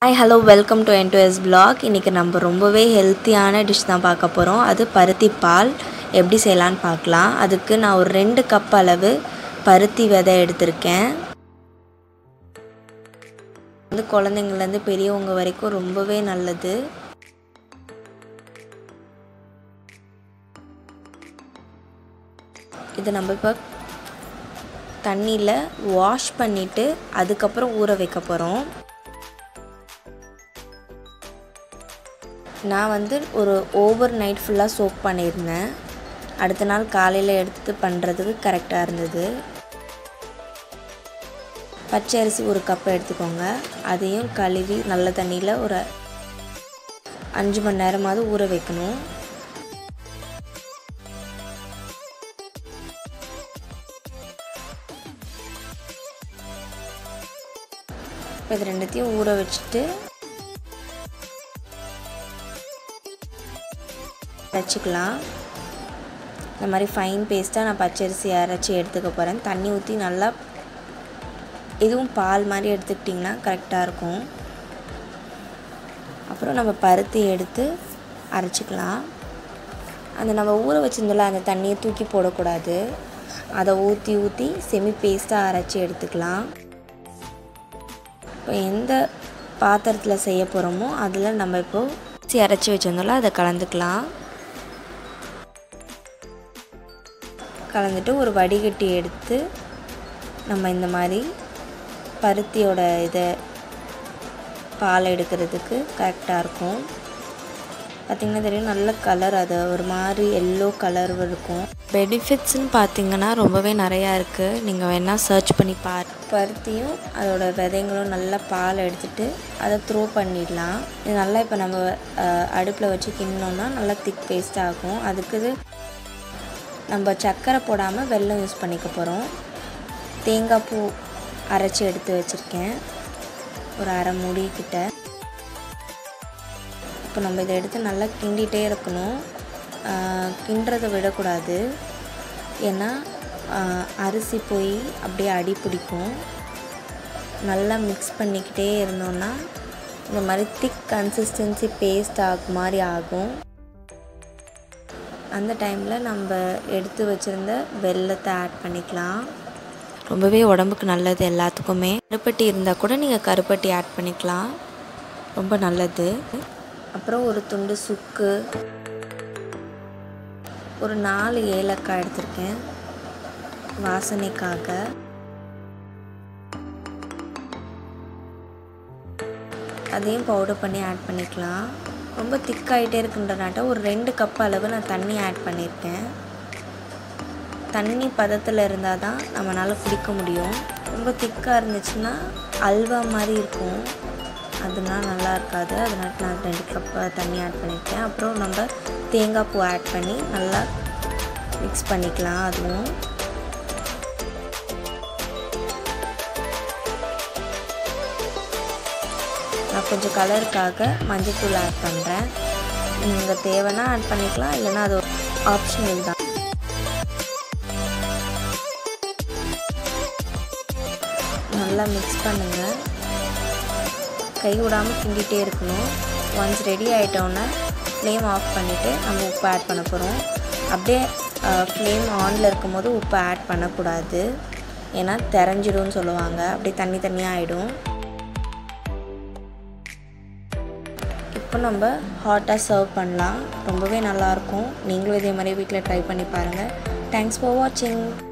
hi hello welcome to N to S blog இன்றைக்கி நம்ம ரொம்பவே ஹெல்த்தியான டிஷ் தான் பார்க்க போகிறோம் அது பருத்தி பால் எப்படி செய்யலான்னு பார்க்கலாம் அதுக்கு நான் ஒரு ரெண்டு கப் அளவு பருத்தி விதை எடுத்திருக்கேன் வந்து குழந்தைங்கள்லேருந்து பெரியவங்க வரைக்கும் ரொம்பவே நல்லது இது நம்ம இப்போ தண்ணியில் வாஷ் பண்ணிவிட்டு அதுக்கப்புறம் ஊற வைக்க போகிறோம் நான் வந்து ஒரு ஓவர் நைட் ஃபுல்லாக சோப் பண்ணியிருந்தேன் அடுத்த நாள் காலையில் எடுத்து பண்ணுறதுக்கு கரெக்டாக இருந்தது பச்சை அரிசி ஒரு கப் எடுத்துக்கோங்க அதையும் கழுவி நல்ல தண்ணியில் ஒரு அஞ்சு மணி நேரமாவது ஊற வைக்கணும் இப்போ இது ரெண்டுத்தையும் ஊற வச்சுட்டு அரைச்சிக்கலாம் இந்த மாதிரி ஃபைன் பேஸ்ட்டாக நான் பச்சரிசி அரைச்சி எடுத்துக்க போகிறேன் தண்ணி ஊற்றி நல்லா இதுவும் பால் மாதிரி எடுத்துக்கிட்டிங்கன்னா கரெக்டாக இருக்கும் அப்புறம் நம்ம பருத்தி எடுத்து அரைச்சிக்கலாம் அந்த நம்ம ஊற வச்சிருந்தோம்ல அந்த தண்ணியை தூக்கி போடக்கூடாது அதை ஊற்றி ஊற்றி செமி பேஸ்ட்டாக அரைச்சி எடுத்துக்கலாம் இப்போ எந்த பாத்திரத்தில் செய்ய போகிறோமோ அதில் நம்ம இப்போது அரைச்சி வச்சிருந்தோம்ல அதை கலந்துக்கலாம் கலந்துட்டு ஒரு வடிகட்டி எடுத்து நம்ம இந்த மாதிரி பருத்தியோட இதை பால் எடுக்கிறதுக்கு கரெக்டாக இருக்கும் பார்த்திங்கன்னா தெரியும் நல்ல கலர் அது ஒரு மாதிரி எல்லோ கலர் இருக்கும் பெனிஃபிட்ஸ்னு பார்த்தீங்கன்னா ரொம்பவே நிறையா இருக்குது நீங்கள் வேணால் சர்ச் பண்ணி பார் பருத்தியும் அதோட விதைங்களும் நல்லா பால் எடுத்துகிட்டு அதை த்ரோ பண்ணிடலாம் இது நல்லா இப்போ நம்ம அடுப்பில் வச்சு கிண்ணோன்னா நல்லா திக் பேஸ்ட் ஆகும் அதுக்கு நம்ம சர்க்கரை போடாமல் வெல்லம் யூஸ் பண்ணிக்க போகிறோம் தேங்காய் பூ அரைச்சி எடுத்து வச்சுருக்கேன் ஒரு அரை மூடி கிட்ட இப்போ நம்ம இதை எடுத்து நல்லா கிண்டிகிட்டே இருக்கணும் கிண்டுறதை விடக்கூடாது ஏன்னா அரிசி போய் அப்படியே அடி பிடிக்கும் நல்லா மிக்ஸ் பண்ணிக்கிட்டே இருந்தோன்னா இந்த மாதிரி திக் கன்சிஸ்டன்சி பேஸ்ட் ஆகும் மாதிரி ஆகும் அந்த டைமில் நம்ம எடுத்து வச்சுருந்த வெல்லத்தை ஆட் பண்ணிக்கலாம் ரொம்பவே உடம்புக்கு நல்லது எல்லாத்துக்குமே கருப்பட்டி இருந்தால் கூட நீங்கள் கருப்பட்டி ஆட் பண்ணிக்கலாம் ரொம்ப நல்லது அப்புறம் ஒரு துண்டு சுக்கு ஒரு நாலு ஏலக்காய் எடுத்திருக்கேன் வாசனைக்காக அதையும் பவுடர் பண்ணி ஆட் பண்ணிக்கலாம் ரொம்ப திக்காகிட்டே இருக்குன்றனாட்ட ஒரு ரெண்டு கப் அளவு நான் தண்ணி ஆட் பண்ணியிருக்கேன் தண்ணி பதத்தில் இருந்தால் தான் நம்மளால் குடிக்க முடியும் ரொம்ப திக்காக இருந்துச்சுன்னா அல்வா மாதிரி இருக்கும் அதனால் நல்லா இருக்காது அதனால் நான் ரெண்டு கப் தண்ணி ஆட் பண்ணியிருக்கேன் அப்புறம் நம்ம தேங்காய் பூ ஆட் பண்ணி நல்லா மிக்ஸ் பண்ணிக்கலாம் அதுவும் நான் கொஞ்சம் கலருக்காக மஞ்சள்தூள் ஆட் பண்ணுறேன் நீங்கள் தேவைன்னா ஆட் பண்ணிக்கலாம் இல்லைன்னா அது ஆப்ஷனல் தான் நல்லா மிக்ஸ் பண்ணுங்கள் கை விடாமல் கிண்டிகிட்டே இருக்கணும் ஒன்ஸ் ரெடி ஆகிட்டோன்னே ஃப்ளேம் ஆஃப் பண்ணிவிட்டு நம்ம உப்பு ஆட் பண்ண போகிறோம் அப்படியே ஃப்ளேம் ஆனில் இருக்கும்போது உப்பு ஆட் பண்ணக்கூடாது ஏன்னா தெரிஞ்சிடும்னு சொல்லுவாங்க அப்படியே தண்ணி தண்ணியாக ஆகிடும் இப்போ நம்ம ஹாட்டாக சர்வ் பண்ணலாம் ரொம்பவே நல்லாயிருக்கும் நீங்களும் இதே மாதிரி வீட்டில் ட்ரை பண்ணி பாருங்கள் தேங்க்ஸ் ஃபார் வாட்சிங்